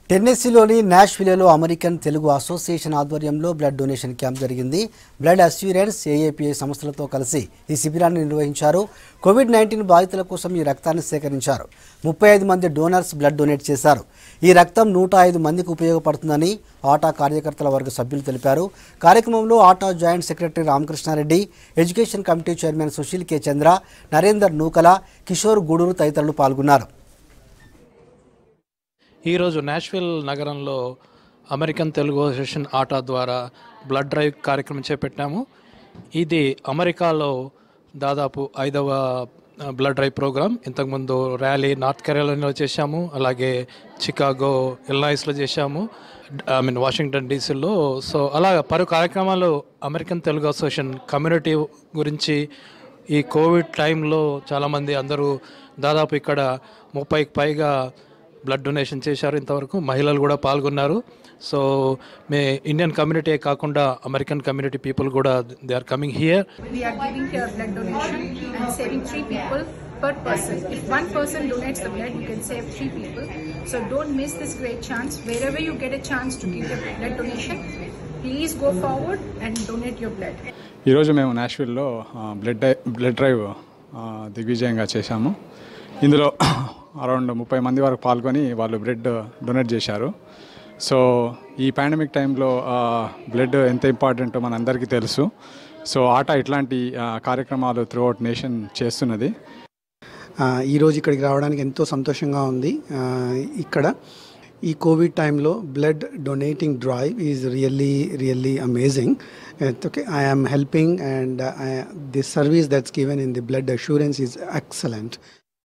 టెన్నెస్సీలోని నాష్విలేలో American Telugu association ఆధ్వర్యంలో blood donation camp జరిగింది బ్లడ్ అస్యూరెన్స్ ఏఏపీఐ సంస్థలతో కలిసి ఈ శిబిరాన్ని నిర్వహించారు కోవిడ్ నైన్టీన్ బాధితుల కోసం ఈ రక్తాన్ని సేకరించారు ముప్పై ఐదు మంది డోనర్స్ బ్లడ్ డొనేట్ చేశారు ఈ రక్తం నూట ఐదు మందికి ఉపయోగపడుతుందని ఆటా కార్యకర్తల వర్గ సభ్యులు తెలిపారు కార్యక్రమంలో ATA joint secretary Ramakrishna Reddy education committee chairman Sushil K Chandra Narender Nookala Kishore Guduru తదితరులు పాల్గొన్నారు ఈరోజు నాష్విల్ నగరంలో అమెరికన్ తెలుగు అసోసియేషన్ ఆటా ద్వారా బ్లడ్ డ్రైవ్ కార్యక్రమం చేపట్టాము ఇది అమెరికాలో దాదాపు ఐదవ ఆ, బ్లడ్ డ్రైవ్ ప్రోగ్రామ్ ఇంతకుముందు ర్యాలీ నార్త్ కెరోలినాలో చేశాము అలాగే చికాగో ఇల్నాయిస్లో చేశాము ఐ మీన్ వాషింగ్టన్ డీసీలో సో అలా పలు కార్యక్రమాలు అమెరికన్ తెలుగు అసోసియేషన్ కమ్యూనిటీ గురించి ఈ కోవిడ్ టైంలో చాలామంది అందరూ దాదాపు ఇక్కడ ముప్పైకి పైగా బ్లడ్ డొనేషన్ చేశారు ఇంతవరకు మహిళలు కూడా పాల్గొన్నారు సో మే ఇండియన్ కమ్యూనిటీ కాకుండా అమెరికన్ కమ్యూనిటీ పీపుల్ కూడా they are coming here we are giving here blood donation and saving three people per person. If one person donates the blood, you can save three people. So don't miss this great chance. Wherever you get a chance to give your blood donation, please go forward and donate your blood. ఈరోజు మేము నాష్విల్లో ఆ, blood die blood drive ఆ, దిగ్విజయంగా చేశాము ఇందులో around ముప్పై మంది వరకు పాల్గొని వాళ్ళు బ్లడ్ డొనేట్ చేశారు సో ఈ పాండమిక్ టైంలో ఆ, బ్లడ్ ఎంత ఇంపార్టెంటో మనందరికీ తెలుసు సో ఆట ఇట్లాంటి ఆ, కార్యక్రమాలు త్రూ అవుట్ నేషన్ చేస్తున్నది ఆ, ఈరోజు ఇక్కడికి రావడానికి ఎంతో సంతోషంగా ఉంది ఆ, ఇక్కడ ఈ కోవిడ్ టైంలో blood donating drive is really really amazing okay I am helping and the service that's given in the blood assurance is excellent